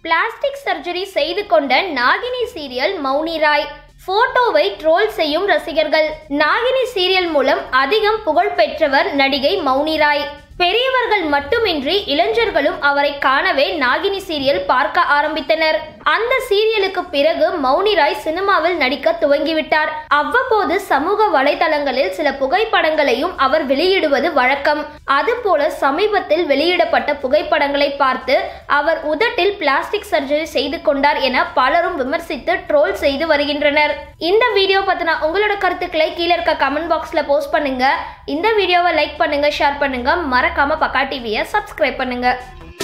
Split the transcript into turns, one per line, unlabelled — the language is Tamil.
பிளாஸ்டிக் சர்ஜரி செய்து கொண்ட நாகினி சீரியல் மௌனி ராய் போட்டோவை ட்ரோல் செய்யும் ரசிகர்கள் நாகினி சீரியல் மூலம் அதிகம் புகழ் பெற்றவர் நடிகை மௌனி ராய் பெரியவர்கள் மட்டுமின்றி இளைஞர்களும் அவரை காணவே நாகினி சீரியல் பார்க்க ஆரம்பித்தனர் அந்த சீரியலுக்கு பிறகு மௌனி ராய் சினிமாவில் நடிக்க துவங்கிவிட்டார் அவ்வப்போது சமூக வலைதளங்களில் சில புகைப்படங்களையும் அவர் வெளியிடுவது வழக்கம் அதுபோல சமீபத்தில் வெளியிடப்பட்ட புகைப்படங்களை பார்த்து அவர் உதட்டில் பிளாஸ்டிக் சர்ஜரி செய்து கொண்டார் என பலரும் விமர்சித்து ட்ரோல் செய்து வருகின்றனர் இந்த வீடியோ பத்தின உங்களோட கருத்துக்களை கீழே இருக்க கமெண்ட் பாக்ஸ்ல போஸ்ட் பண்ணுங்க இந்த வீடியோவை லைக் பண்ணுங்க ஷேர் பண்ணுங்க மறக்காம பக்கா டிவியை சப்ஸ்கிரைப் பண்ணுங்க